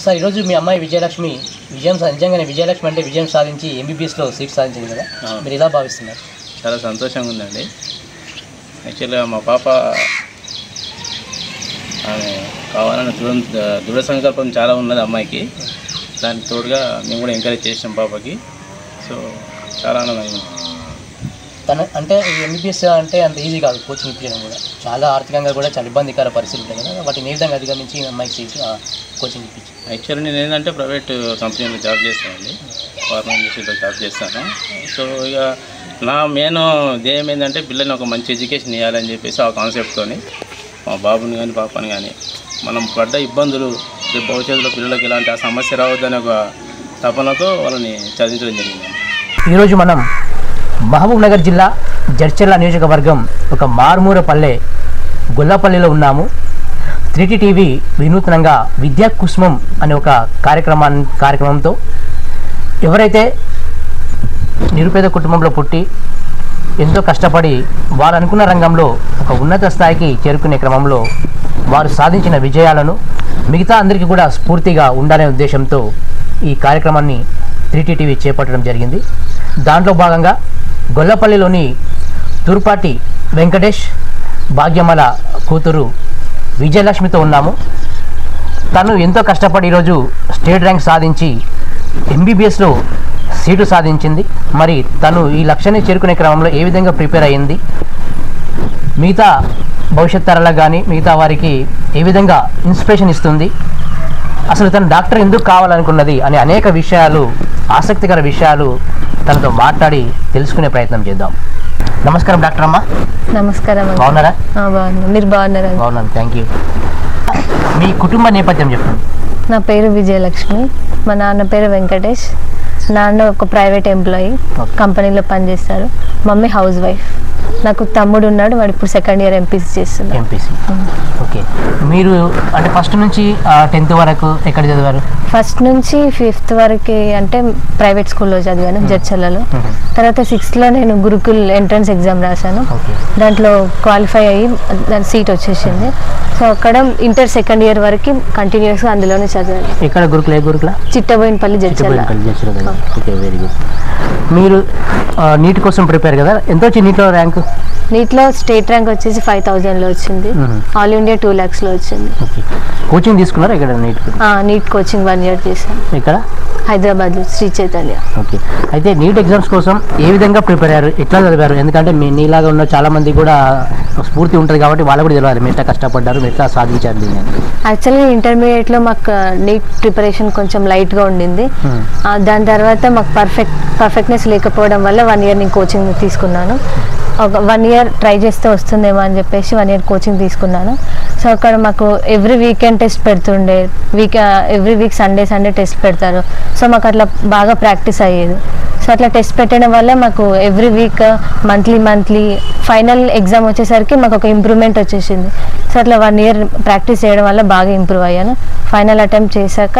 Sir ఈరోజు మీ అమ్మాయి విజయలక్ష్మి విజయం సా- నిజంగానే విజయలక్ష్మి అంటే విజయం సాధించి ఎంబీబీఎస్లో సీట్ సాధించింది కదా అవును. మీరు ఎలా భావిస్తున్నారు చాలా సంతోషంగా ఉందండి యాక్చువల్గా మా పాప ఆమె కావాలని దృఢ దృఢ సంకల్పం చాలా ఉన్నది అమ్మాయికి దానికి తోడుగా మేము కూడా ఎంకరేజ్ చేసాం పాపకి సో చాలా ఆనందంగా ఉంది తన అంటే ఈ ఎంబీబీఎస్ అంటే అంత ఈజీ కాదు కోచింగ్ ఇప్పించడం కూడా చాలా ఆర్థికంగా కూడా చాలా ఇబ్బందికర పరిస్థితులు ఉంటాయి కదా వాటిని ఏ విధంగా అధిగమించి ఈ అమ్మాయికి సీట్ ఆ, కోచింగ్ ఇప్పించి యాక్చువల్లీ నేను ఏంటంటే ప్రైవేట్ కంపెనీలో జాబ్ చేస్తానండి ఫార్మా ఇండస్ట్రీలో జాబ్ చేస్తాను సో ఇక నా మెయిన్ ధ్యేయం ఏంటంటే పిల్లల్ని ఒక మంచి ఎడ్యుకేషన్ ఇవ్వాలని చెప్పేసి ఆ కాన్సెప్ట్తోని మా బాబుని కానీ పాపని కానీ మనం పడ్డ ఇబ్బందులు రేపు భవిష్యత్తులో పిల్లలకి ఇలాంటి ఆ సమస్య రావద్దనే ఒక తపనతో వాళ్ళని చదివించడం జరిగింది ఈరోజు మనం మహబూబ్ నగర్ జిల్లా జడ్చర్ల నియోజకవర్గం ఒక మారుమూర పల్లె గొల్లపల్లిలో ఉన్నాము త్రీటీ టీవీ వినూత్నంగా విద్యా కుసుమం అనే ఒక కార్యక్రమాన్ని కార్యక్రమంతో ఎవరైతే నిరుపేద కుటుంబంలో పుట్టి ఎంతో కష్టపడి వారు అనుకున్న రంగంలో ఒక ఉన్నత స్థాయికి చేరుకునే క్రమంలో వారు సాధించిన విజయాలను మిగతా అందరికీ కూడా స్ఫూర్తిగా ఉండాలనే ఉద్దేశంతో ఈ కార్యక్రమాన్ని త్రీటీ టీవీ చేపట్టడం జరిగింది దాంట్లో భాగంగా గొల్లపల్లిలోని తూర్పాటి వెంకటేష్ భాగ్యమల కూతురు విజయలక్ష్మితో ఉన్నాము తను ఎంతో కష్టపడి ఈరోజు స్టేట్ ర్యాంక్ సాధించి ఎంబీబీఎస్లో సీటు సాధించింది మరి తను ఈ లక్ష్యాన్ని చేరుకునే క్రమంలో ఏ విధంగా ప్రిపేర్ అయ్యింది మిగతా భవిష్యత్ తరాలకు కానీ మిగతా వారికి ఏ విధంగా ఇన్స్పిరేషన్ ఇస్తుంది అసలు తను డాక్టర్ ఎందుకు కావాలనుకున్నది అనే అనేక విషయాలు ఆసక్తికర విషయాలు తనతో మాట్లాడి తెలుసుకునే ప్రయత్నం చేద్దాం నమస్కారం డాక్టర్ అమ్మ నమస్కారం అండి. బాగున్నారా ఆ, బాగున్నా మీరు బాగున్నారా బాగున్నాను థ్యాంక్ యూ మీ కుటుంబ నేపథ్యం చెప్పండి నా పేరు విజయలక్ష్మి మా నాన్న పేరు వెంకటేష్ నాన్న ఒక ప్రైవేట్ ఎంప్లాయీ Okay. కంపెనీలో పనిచేస్తారు మమ్మీ హౌస్ వైఫ్ నాకు తమ్ముడు ఉన్నాడు వాడు ఇప్పుడు సెకండ్ ఇయర్ ఎంపీసీ చేస్తున్నాడు ఎంపీసీ ఓకే మీరు అంటే ఫస్ట్ నుంచి టెన్త్ వరకు ఎక్కడ చదివారు ఫస్ట్ నుంచి ఫిఫ్త్ వరకు అంటే ప్రైవేట్ స్కూల్లో చదివాను జడ్చర్లలో తర్వాత సిక్స్త్లో నేను గురుకుల్ ఎంట్రన్స్ ఎగ్జామ్ రాశాను ఓకే దాంట్లో క్వాలిఫై అయ్యి దాని సీట్ వచ్చేసింది సో అక్కడ ఇంటర్ సెకండ్ ఇయర్ వరకు కంటిన్యూస్గా అందులోనే చదివాను ఎక్కడ గురుకుల ఏ Gurukula Chittaboinapally Jadcherla okay very good మీరు నీట్ కోసం ప్రిపేర్ కదా ఎంత వచ్చింది నీట్లో ర్యాంక్ నీట్లో స్టేట్ ర్యాంక్ వచ్చేసి ఫైవ్ థౌజండ్లో వచ్చింది మ్మ్. ఆల్ ఇండియా టూ ల్యాక్స్లో వచ్చింది ఓకే కోచింగ్ తీసుకున్నారా ఇక్కడ నీట్ ఆ, నీట్ కోచింగ్ వన్ ఇయర్ చేశాను ఎక్కడ హైదరాబాద్లో శ్రీ చైతన్య ఓకే అయితే నీట్ ఎగ్జామ్స్ కోసం ఏ విధంగా ప్రిపేర్ అయ్యారు ఎట్లా చదివారు ఎందుకంటే మీ నీలాగా ఉన్న చాలా మంది కూడా స్ఫూర్తి ఉంటుంది కాబట్టి వాళ్ళు కూడా తెలియాలి మీరు ఎట్లా కష్టపడ్డారు మీరు ఎట్లా సాధించారు దీన్ని యాక్చువల్గా ఇంటర్మీడియట్లో మాకు నీట్ ప్రిపరేషన్ కొంచెం లైట్గా ఉండింది Hmm. ఆ, దాని తర్వాత మాకు పర్ఫెక్ట్ పర్ఫెక్ట్నెస్ లేకపోవడం వల్ల వన్ ఇయర్ నేను కోచింగ్ తీసుకున్నాను ఒక వన్ ఇయర్ ట్రై చేస్తే వస్తుందేమో అని చెప్పేసి వన్ ఇయర్ కోచింగ్ తీసుకున్నాను సో అక్కడ మాకు ఎవ్రీ వీకెండ్ టెస్ట్ పెడుతుండే week every week Sunday Sunday test పెడతారు సో మాకు అట్లా బాగా ప్రాక్టీస్ అయ్యేది సో అట్లా టెస్ట్ పెట్టడం వల్ల మాకు every week monthly monthly final exam వచ్చేసరికి మాకు ఒక ఇంప్రూవ్మెంట్ వచ్చేసింది సో అట్లా వన్ ఇయర్ ప్రాక్టీస్ చేయడం వల్ల బాగా ఇంప్రూవ్ అయ్యాను ఫైనల్ అటెంప్ట్ చేశాక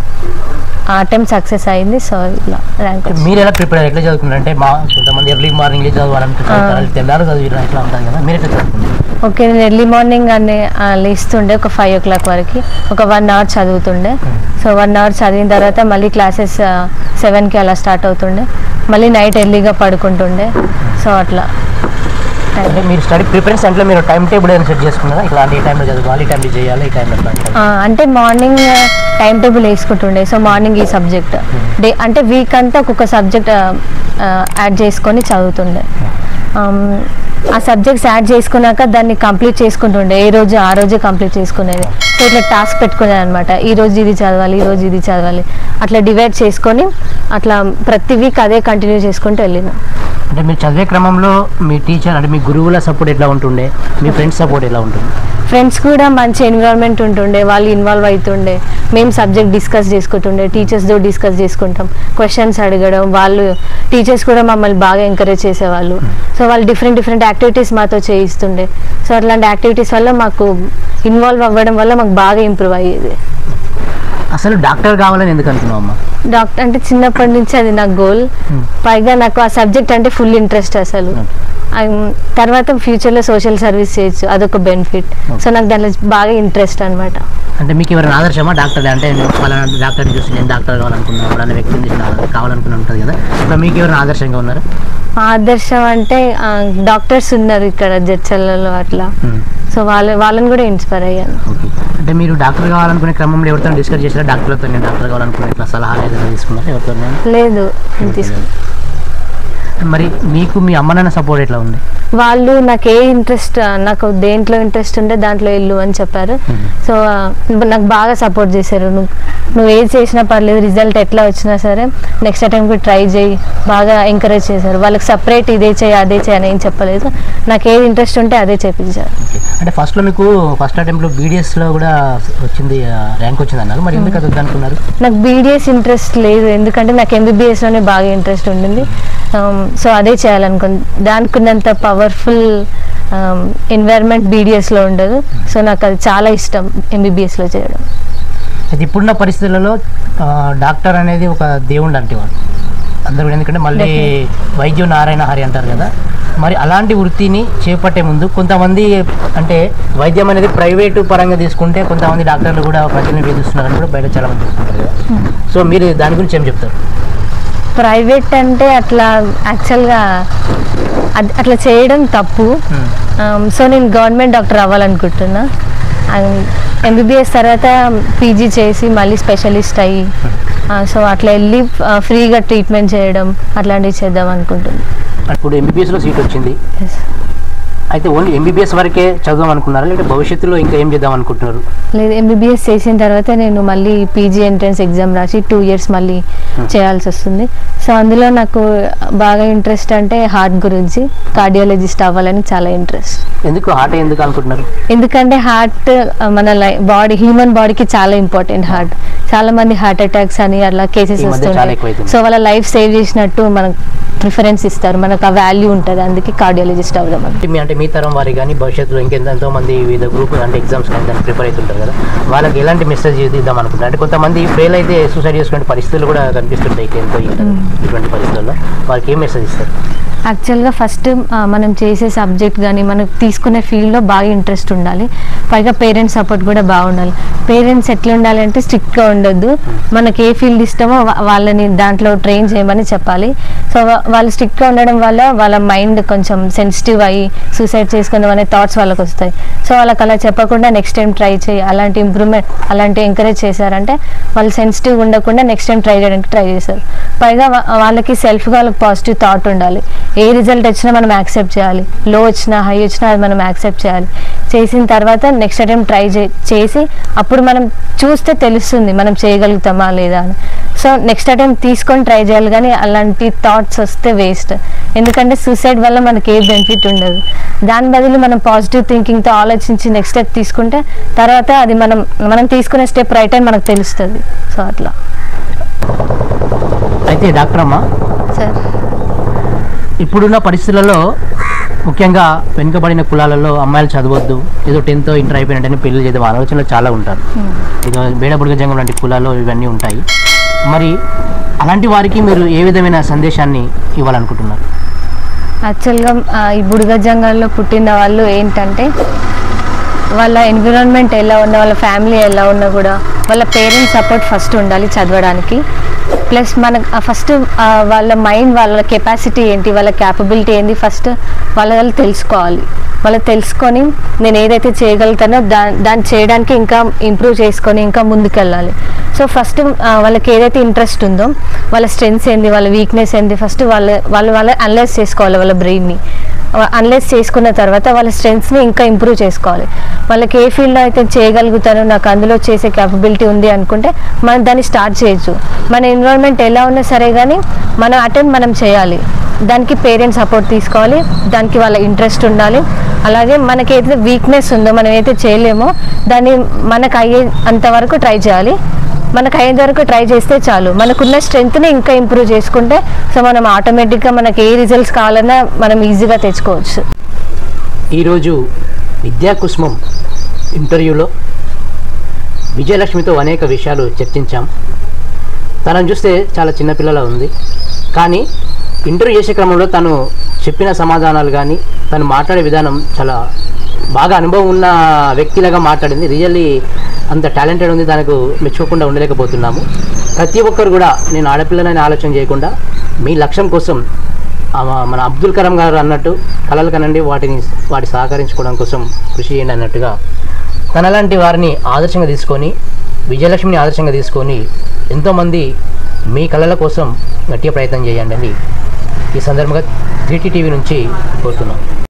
ఆ అటెంప్ట్ సక్సెస్ అయింది సో ఇలా ర్యాంక్ మీరు ఎలా ప్రిపేర్ అయ్యారు ఎట్లా చదువుకున్నారు అంటే మా కొంతమంది ఎర్లీ మార్నింగ్ చదవాలంటే తెల్లారు చదివారు ఎట్లా ఉంటుంది కదా మీరు ఎట్లా చదువుకున్నారు ఓకే నేను ఎర్లీ మార్నింగ్ అనే ఆ, లేస్తుండే ఒక ఫైవ్ ఓ క్లాక్ వరకు ఒక వన్ అవర్ చదువుతుండే సో వన్ అవర్ చదివిన తర్వాత మళ్ళీ క్లాసెస్ సెవెన్కి అలా స్టార్ట్ అవుతుండే మళ్ళీ నైట్ ఎర్లీగా పడుకుంటుండే సో అట్లా అంటే మీరు స్టడీ ప్రిఫరెన్స్ అంటే మీరు టైం టేబుల్ ఏదైనా సెట్ చేసుకున్నారా ఇట్లాంటి ఈ టైంలో చదువుకోవాలి ఈ టైంలో చేయాలి ఈ టైంలో అట్లా అంటే ఆ, అంటే మార్నింగ్ టైం టేబుల్ వేసుకుంటుండే సో మార్నింగ్ ఈ సబ్జెక్ట్ డే అంటే వీక్ అంతా ఒక్కొక్క సబ్జెక్ట్ యాడ్ చేసుకొని చదువుతుండే ఆమ్, ఆ సబ్జెక్ట్స్ యాడ్ చేసుకున్నాక దాన్ని కంప్లీట్ చేసుకుంటుండే ఏ రోజు ఆ రోజే కంప్లీట్ చేసుకునేది సో ఇట్లా టాస్క్ పెట్టుకునేది అనమాట ఈ రోజు ఇది చదవాలి ఈ రోజు ఇది చదవాలి అట్లా డివైడ్ చేసుకొని అట్లా ప్రతి వీక్ అదే కంటిన్యూ చేసుకుంటూ వెళ్ళిన అంటే మీరు చదివే క్రమంలో మీ టీచర్ అంటే మీ గురువుల సపోర్ట్ ఎట్లా ఉంటుండే మీ ఫ్రెండ్స్ సపోర్ట్ ఎలా ఉంటుంది ఫ్రెండ్స్ కూడా మంచి ఎన్విరాన్మెంట్ ఉంటుండే వాళ్ళు ఇన్వాల్వ్ అవుతుండే మేము సబ్జెక్ట్ డిస్కస్ చేసుకుంటుండే టీచర్స్తో డిస్కస్ చేసుకుంటాం క్వశ్చన్స్ అడగడం వాళ్ళు టీచర్స్ కూడా మమ్మల్ని బాగా ఎంకరేజ్ చేసేవాళ్ళు సో వాళ్ళు డిఫరెంట్ డిఫరెంట్ యాక్టివిటీస్ మాతో చేయిస్తుండే సో అట్లాంటి యాక్టివిటీస్ వల్ల మాకు ఇన్వాల్వ్ అవ్వడం వల్ల మాకు బాగా ఇంప్రూవ్ అయ్యేది అసలు డాక్టర్ కావాలని ఎందుకు అనుకున్నావు అమ్మా డాక్టర్ అంటే చిన్నప్పటి నుంచి అది నా గోల్ Hmm. పైగా నాకు ఆ సబ్జెక్ట్ అంటే ఫుల్ ఇంట్రెస్ట్ అసలు I'm- తర్వాత ఫ్యూచర్లో సోషల్ సర్వీస్ చేయొచ్చు అదొక బెనిఫిట్ సో నాకు దాంట్లో బాగా ఇంట్రెస్ట్ అనమాట అంటే మీకు ఎవరైనా ఆదర్శమా డాక్టర్ అంటే నేను ఫలానా డాక్టర్ని చూసి నేను డాక్టర్ కావాలనుకున్నాను ఫలానా వ్యక్తిని చూసి నా- కావాలనుకుని ఉంటుంది కదా ఇట్లా మీకు ఎవరైనా ఆదర్శంగా ఉన్నారు ఆదర్శం అంటే డాక్టర్స్ ఉన్నారు ఇక్కడ జడ్చల్లలో అట్లా సో వాళ్ళ వాళ్ళని కూడా ఇన్స్పైర్ అయ్యాను ఓకే అంటే మీరు డాక్టర్ కావాలనుకునే క్రమంలో ఎవరితో డిస్కస్ చేశారా డాక్టర్లతో నేను డాక్టర్ కావాలనుకునే ఇట్లా సలహాలు ఏదైనా తీసుకున్నారా ఎవరితో లేదు నేను తీసుకు మరి మీకు మీ అమ్మ నాన్న సపోర్ట్ ఎట్లా ఉంది వాళ్ళు నాకు ఏ ఇంట్రెస్ట్ నాకు దేంట్లో ఇంట్రెస్ట్ ఉంటే దాంట్లో వెళ్ళు అని చెప్పారు సో ఆ, నాకు బాగా సపోర్ట్ చేశారు నువ్వు నువ్వు ఏది చేసినా పర్లేదు రిజల్ట్ ఎట్లా వచ్చినా సరే నెక్స్ట్ అటెంప్ట్ ట్రై చేయి బాగా ఎంకరేజ్ చేశారు వాళ్ళకి సపరేట్ ఇదే చేయి అదే చేయి అని ఏం చెప్పలేదు నాకు ఏది ఇంట్రెస్ట్ ఉంటే అదే చేపించారు ఓకే అంటే ఫస్ట్లో మీకు ఫస్ట్ అటెంప్ట్లో బీడిఎస్లో కూడా వచ్చింది ర్యాంక్ వచ్చింది అన్నారు మరి ఎందుకు అది వద్దనుకున్నారు నాకు బీడిఎస్ ఇంట్రెస్ట్ లేదు ఎందుకంటే నాకు ఎంబీబీఎస్లోనే బాగా ఇంట్రెస్ట్ ఉండింది సో అదే చేయాలనుకుంది దానికి ఉన్నంత పవర్ఫుల్ ఎన్వైర్న్మెంట్ బీడిఎస్లో ఉండదు సో నాకు అది చాలా ఇష్టం ఎంబీబీఎస్లో చేయడం అయితే ఇప్పుడున్న పరిస్థితులలో ఆ, డాక్టర్ అనేది ఒక దేవుడు లాంటి వాడు అందరూ కూడా ఎందుకంటే మళ్ళీ వైద్యం నారాయణ హరి అంటారు కదా మరి అలాంటి వృత్తిని చేపట్టే ముందు కొంతమంది అంటే వైద్యం అనేది ప్రైవేటు పరంగా తీసుకుంటే కొంతమంది డాక్టర్లు కూడా ప్రజల్ని వేధిస్తున్నారని కూడా బయట చాలా మంది చూసుకుంటారు కదా సో మీరు దాని గురించి ఏం చెప్తారు ప్రైవేట్ అంటే అట్లా యాక్చువల్గా అది అట్లా చేయడం తప్పు సో నేను గవర్నమెంట్ డాక్టర్ అవ్వాలనుకుంటున్నా ఎంబీబీఎస్ తర్వాత పీజీ చేసి మళ్ళీ స్పెషలిస్ట్ అయ్యి సో అట్లా వెళ్ళి ఫ్రీగా ట్రీట్మెంట్ చేయడం అట్లాంటివి చేద్దాం అనుకుంటున్నాను ఇప్పుడు ఎంబీబీఎస్లో సీట్ వచ్చింది అయితే ఓన్లీ ఎంబీబీఎస్ వరకే చదుదాం అనుకున్నారా లేకపోతే భవిష్యత్తులో ఇంకా ఏం చేద్దాం అనుకుంటున్నారు లేదు ఎంబీబీఎస్ చేసిన తర్వాత నేను మళ్ళీ పీజీ ఎంట్రన్స్ ఎగ్జామ్ రాసి టూ ఇయర్స్ మళ్ళీ చేయాల్సి వస్తుంది సో అందులో నాకు బాగా ఇంట్రెస్ట్ అంటే హార్ట్ గురించి కార్డియాలజిస్ట్ అవ్వాలని చాలా ఇంట్రెస్ట్ ఎందుకు హార్ట్ ఎందుకు అనుకుంటున్నారు ఎందుకంటే హార్ట్ మన బాడీ హ్యూమన్ బాడీకి చాలా ఇంపార్టెంట్ హార్ట్ చాలా మంది హార్ట్ అటాక్స్ అని అట్లా కేసెస్ ఈ మధ్య చాలా వస్తుంటాయి ఎక్కువైతుంది. సో వాళ్ళ లైఫ్ సేవ్ చేసినట్టు మనకు ప్రిఫరెన్స్ ఇస్తారు మనకు ఆ వాల్యూ ఉంటుంది అందుకే కార్డియాలజిస్ట్ అవుదాం అని అంటే మీ అంటే మీ తరం వారి కానీ భవిష్యత్తులో ఇంకెంతో మంది వివిధ గ్రూప్ అంటే ఎగ్జామ్స్ కానీ దానికి ప్రిపేర్ అవుతుంటారు కదా వాళ్ళకి ఎలాంటి మెసేజ్ ఇద్దాం అనుకుంటున్నారు అంటే కొంతమంది ఫెయిల్ అయితే సూసైడ్ చేసుకునే పరిస్థితులు కూడా కనిపిస్తుంటాయి టెన్త్ ఇంటర్ ఇటువంటి పరిస్థితుల్లో వాళ్ళకి ఏం మెసేజ్ ఇస్తారు యాక్చువల్గా ఫస్ట్ మనం చేసే సబ్జెక్ట్ కానీ మనం తీసుకునే ఫీల్డ్లో బాగా ఇంట్రెస్ట్ ఉండాలి పైగా పేరెంట్స్ సపోర్ట్ కూడా బాగుండాలి పేరెంట్స్ ఎట్లా ఉండాలి అంటే స్ట్రిక్ట్గా ఉండొద్దు మనకి ఏ ఫీల్డ్ ఇష్టమో వా- వాళ్ళని దాంట్లో ట్రైన్ చేయమని చెప్పాలి సో వా- వాళ్ళు స్ట్రిక్ట్గా ఉండడం వల్ల వాళ్ళ మైండ్ కొంచెం సెన్సిటివ్ అయ్యి సూసైడ్ చేసుకుందాం అనే థాట్స్ వాళ్ళకి వస్తాయి సో వాళ్ళకి అలా చెప్పకుండా నెక్స్ట్ టైం ట్రై చేయి అలాంటి ఇంప్రూవ్మెంట్ అలాంటి ఎంకరేజ్ చేశారంటే వాళ్ళు సెన్సిటివ్ ఉండకుండా నెక్స్ట్ టైం ట్రై చేయడానికి ట్రై చేస్తారు పైగా వా- వాళ్ళకి సెల్ఫ్గా వాళ్ళకి పాజిటివ్ థాట్ ఉండాలి ఏ రిజల్ట్ వచ్చినా మనం యాక్సెప్ట్ చేయాలి లో వచ్చినా హై వచ్చినా అది మనం యాక్సెప్ట్ చేయాలి చేసిన తర్వాత నెక్స్ట్ అటెంప్ట్ ట్రై చేసి అప్పుడు మనం చూస్తే తెలుస్తుంది మనం చేయగలుగుతామా లేదా అని సో నెక్స్ట్ అటెంప్ట్ తీసుకొని ట్రై చేయాలి కానీ అలాంటి థాట్స్ వస్తే వేస్ట్ ఎందుకంటే సూసైడ్ వల్ల మనకి ఏ బెనిఫిట్ ఉండదు దాని బదులు మనం పాజిటివ్ థింకింగ్తో ఆలోచించి నెక్స్ట్ స్టెప్ తీసుకుంటే తర్వాత అది మనం మనం తీసుకునే స్టెప్ రైట్ అని మనకు తెలుస్తుంది సో అట్లా అయితే డాక్టర్ అమ్మ సార్ ఇప్పుడున్న పరిస్థితులలో ముఖ్యంగా వెనుకబడిన కులాలలో అమ్మాయిలు చదవద్దు ఏదో టెన్త్ ఇంటర్ అయిపోయినట్టని పెళ్లి చేద్దాం ఆలోచనలు చాలా ఉంటారు ఇక బేడబుడిగ జంగం లాంటి కులాల్లో ఇవన్నీ ఉంటాయి మరి అలాంటి వారికి మీరు ఏ విధమైన సందేశాన్ని ఇవ్వాలనుకుంటున్నారు యాక్చువల్గా ఆ, ఈ బుడిగ జంగల్లో పుట్టిన వాళ్ళు ఏంటంటే వాళ్ళ ఎన్విరాన్మెంట్ ఎలా ఉన్నా వాళ్ళ ఫ్యామిలీ ఎలా ఉన్నా కూడా వాళ్ళ పేరెంట్స్ సపోర్ట్ ఫస్ట్ ఉండాలి చదవడానికి ప్లస్ మన ఫస్ట్ వాళ్ళ మైండ్ వాళ్ళ కెపాసిటీ ఏంటి వాళ్ళ క్యాపబిలిటీ ఏంటి ఫస్ట్ వాళ్ళ వాళ్ళు తెలుసుకోవాలి వాళ్ళు తెలుసుకొని నేను ఏదైతే చేయగలుగుతానో దా దాన్ని చేయడానికి ఇంకా ఇంప్రూవ్ చేసుకొని ఇంకా ముందుకెళ్ళాలి సో ఫస్ట్ వాళ్ళకి ఏదైతే ఇంట్రెస్ట్ ఉందో వాళ్ళ స్ట్రెంగ్స్ ఏంది వాళ్ళ వీక్నెస్ ఏంది ఫస్ట్ వాళ్ళ వాళ్ళు వాళ్ళ అనలైజ్ చేసుకోవాలి వాళ్ళ బ్రెయిన్ని అనలైజ్ చేసుకున్న తర్వాత వాళ్ళ స్ట్రెంగ్స్ని ఇంకా ఇంప్రూవ్ చేసుకోవాలి వాళ్ళకి ఏ ఫీల్డ్లో అయితే చేయగలుగుతారో నాకు అందులో చేసే క్యాపబిలిటీ ఉంది అనుకుంటే మనం దాన్ని స్టార్ట్ చేయొచ్చు మన ఎన్విరాన్మెంట్ ఎలా ఉన్నా సరే కానీ మన అటెంప్ట్ మనం చేయాలి దానికి పేరెంట్స్ సపోర్ట్ తీసుకోవాలి దానికి వాళ్ళ ఇంట్రెస్ట్ ఉండాలి అలాగే మనకి ఏదైతే వీక్నెస్ ఉందో మనం ఏదైతే చేయలేమో దాన్ని మనకు అయ్యే అంతవరకు ట్రై చేయాలి మనకు అయ్యేంత వరకు ట్రై చేస్తే చాలు మనకున్న స్ట్రెంగ్త్ని ఇంకా ఇంప్రూవ్ చేసుకుంటే సో మనం ఆటోమేటిక్గా మనకి ఏ రిజల్ట్స్ కావాలన్నా మనం ఈజీగా తెచ్చుకోవచ్చు ఈరోజు విద్యా కుసుమం ఇంటర్వ్యూలో విజయలక్ష్మితో అనేక విషయాలు చర్చించాం తనను చూస్తే చాలా చిన్నపిల్లలా ఉంది కానీ ఇంటర్వ్యూ చేసే క్రమంలో తను చెప్పిన సమాధానాలు కానీ తను మాట్లాడే విధానం చాలా బాగా అనుభవం ఉన్న వ్యక్తిలాగా మాట్లాడింది రియల్లీ అంత టాలెంటెడ్ ఉంది దానికి మెచ్చుకోకుండా ఉండలేకపోతున్నాము ప్రతి ఒక్కరు కూడా నేను ఆడపిల్లనని ఆలోచన చేయకుండా మీ లక్ష్యం కోసం ఆ మన అబ్దుల్ కలాం గారు అన్నట్టు కళలు కనండి వాటిని వాటి సహకరించుకోవడం కోసం కృషి చేయండి అన్నట్టుగా తనలాంటి వారిని ఆదర్శంగా తీసుకొని విజయలక్ష్మిని ఆదర్శంగా తీసుకొని ఎంతోమంది మీ కళల కోసం గట్టిగా ప్రయత్నం చేయండి అని ఈ సందర్భంగా త్రీటీ టీవీ నుంచి కోరుతున్నాం